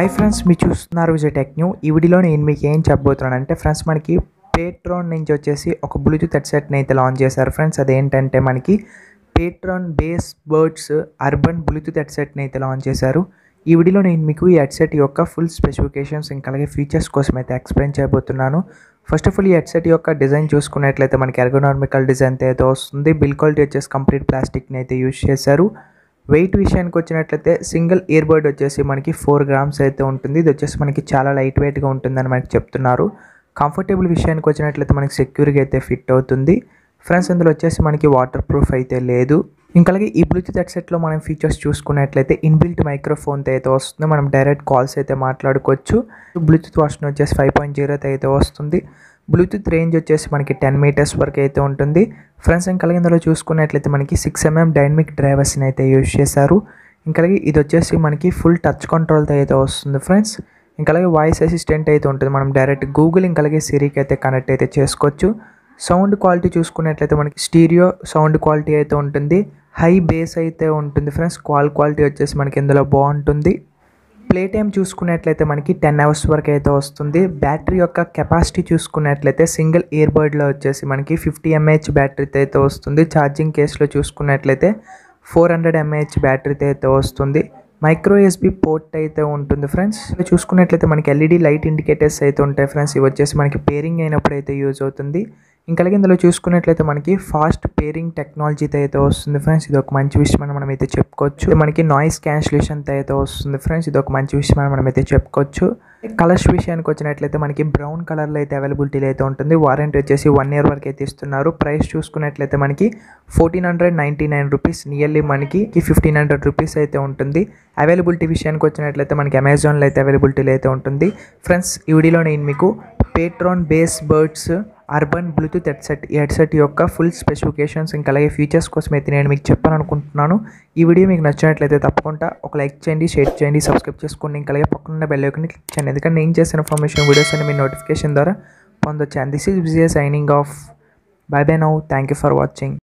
hi friends మీరు చూస్తున్నారు Vijay tech new ఈ వీడియోలో నేను మీకు ఏం చెప్పబోతున్నాను అంటే ఫ్రెండ్స్ మనకి పేట్రాన్ నుంచి వచ్చేసి ఒక బ్లూటూత్ హెడ్సెట్ని అయితే లాంచ్ చేశారు ఫ్రెండ్స్ అదేంటంటే మనకి పేట్రాన్ బేస్ బర్డ్స్ అర్బన్ బ్లూటూత్ హెడ్సెట్ని అయితే లాంచ్ చేశారు ఈ వీడియోలో నేను మీకు ఈ హెడ్సెట్ యొక్క ఫుల్ స్పెసిఫికేషన్స్ ఇంకా అలాగే ఫీచర్స్ కోసం అయితే ఎక్స్ప్లెయిన్ చేయబోతున్నాను ఫస్ట్ ఆఫ్ ఆల్ ఈ హెడ్సెట్ యొక్క డిజైన్ చూసుకున్నట్లయితే మనకి ఎర్గోనార్మికల్ డిజైన్ అయితే వస్తుంది బిల్ క్వాలిటీ వచ్చేసి కంప్లీట్ ప్లాస్టిక్ని అయితే యూజ్ చేశారు వెయిట్ విషయానికి వచ్చినట్లయితే సింగిల్ ఇయర్ బర్డ్ వచ్చేసి మనకి ఫోర్ గ్రామ్స్ అయితే ఉంటుంది ఇది వచ్చేసి మనకి చాలా లైట్ వెయిట్గా ఉంటుందని మనకి చెప్తున్నారు కంఫర్టబుల్ విషయానికి వచ్చినట్లయితే మనకి సెక్యూర్గా అయితే ఫిట్ అవుతుంది ఫ్రెండ్స్ ఇందులో వచ్చేసి మనకి వాటర్ ప్రూఫ్ అయితే లేదు ఇంకా అలాగే ఈ బ్లూటూత్ హెడ్సెట్లో మనం ఫీచర్స్ చూసుకున్నట్లయితే ఇన్బిల్ట్ మైక్రోఫోన్ అయితే వస్తుంది మనం డైరెక్ట్ కాల్స్ అయితే మాట్లాడుకోవచ్చు బ్లూటూత్ వర్షన్ వచ్చేసి ఫైవ్ పాయింట్ జీరోతో అయితే వస్తుంది బ్లూటూత్ రేంజ్ వచ్చేసి మనకి టెన్ మీటర్స్ వరకు అయితే ఉంటుంది ఫ్రెండ్స్ ఇంకా అలాగే ఇందులో చూసుకున్నట్లయితే మనకి సిక్స్ ఎంఎం డైనమిక్ డ్రైవర్స్ని అయితే యూజ్ చేశారు ఇంకా అలాగే ఇది వచ్చేసి మనకి ఫుల్ టచ్ కంట్రోల్తో అయితే వస్తుంది ఫ్రెండ్స్ ఇంకా అలాగే వాయిస్ అసిస్టెంట్ అయితే ఉంటుంది మనం డైరెక్ట్ గూగుల్ ఇంకా అలాగే సిరికి అయితే కనెక్ట్ అయితే చేసుకోవచ్చు సౌండ్ క్వాలిటీ చూసుకున్నట్లయితే మనకి స్టీరియో సౌండ్ క్వాలిటీ అయితే ఉంటుంది హై బేస్ అయితే ఉంటుంది ఫ్రెండ్స్ కాల్ క్వాలిటీ వచ్చేసి మనకి ఇందులో బాగుంటుంది ప్లే టైం చూసుకున్నట్లయితే మనకి టెన్ అవర్స్ వరకు అయితే వస్తుంది బ్యాటరీ యొక్క కెపాసిటీ చూసుకున్నట్లయితే సింగిల్ ఇయర్ బర్డ్లో వచ్చేసి మనకి ఫిఫ్టీ ఎంఏహెచ్ బ్యాటరీతో అయితే వస్తుంది ఛార్జింగ్ కేసులో చూసుకున్నట్లయితే ఫోర్ హండ్రెడ్ ఎంఏహెచ్ బ్యాటరీతో అయితే వస్తుంది మైక్రో ఎస్బి పోర్ట్ అయితే ఉంటుంది ఫ్రెండ్స్ ఇక్కడ చూసుకున్నట్లయితే మనకి ఎల్ఈడి లైట్ ఇండికేటర్స్ అయితే ఉంటాయి ఫ్రెండ్స్ ఇవి వచ్చేసి మనకి పేరింగ్ అయినప్పుడు అయితే యూజ్ అవుతుంది ఇంకా అలాగే ఇందులో చూసుకున్నట్లయితే మనకి ఫాస్ట్ పేరింగ్ టెక్నాలజీతో అయితే వస్తుంది ఫ్రెండ్స్ ఇది ఒక మంచి విషయం అని మనం అయితే చెప్పుకోవచ్చు ఇది మనకి నాయిస్ క్యాన్సిలేషన్తో అయితే వస్తుంది ఫ్రెండ్స్ ఇది ఒక మంచి విషయం అని మనం అయితే చెప్పుకోవచ్చు కలర్స్ విషయానికి వచ్చినట్లయితే మనకి బ్రౌన్ కలర్లో అయితే అవైలబిలిటీలో అయితే ఉంటుంది వారంటీ వచ్చేసి వన్ ఇయర్ వరకు అయితే ఇస్తున్నారు ప్రైస్ చూసుకున్నట్లయితే మనకి fourteen hundred ninety nine rupees nearly మనకి ఫిఫ్టీన్ హండ్రెడ్ రూపీస్ అయితే ఉంటుంది అవైలబిలిటీ విషయానికి వచ్చినట్లయితే మనకి అమెజాన్లో అయితే అవైలబిలిటీలో అయితే ఉంటుంది ఫ్రెండ్స్ ఈ వీడియోలో నేను మీకు pTron base birds urban Bluetooth headset ఈ హెడ్సెట్ యొక్క ఫుల్ స్పెసిఫికేషన్స్ ఇంకా అలాగే ఫీచర్స్ కోసం అయితే నేను మీకు చెప్పాను అనుకుంటున్నాను ఈ వీడియో మీకు నచ్చినట్లయితే తప్పకుండా ఒక లైక్ చేయండి షేర్ చేయండి సబ్స్క్రైబ్ చేసుకోండి ఇంకా అలాగే పక్కన బెల్ ఐకాన్ని క్లిక్ చేయండి ఎందుకంటే నేను చేసిన ఇన్ఫర్మేషన్ వీడియోస్ అన్ని మీ నోటిఫికేషన్ ద్వారా పొందొచ్చు and this is Vijaya signing off bye bye now thank you for watching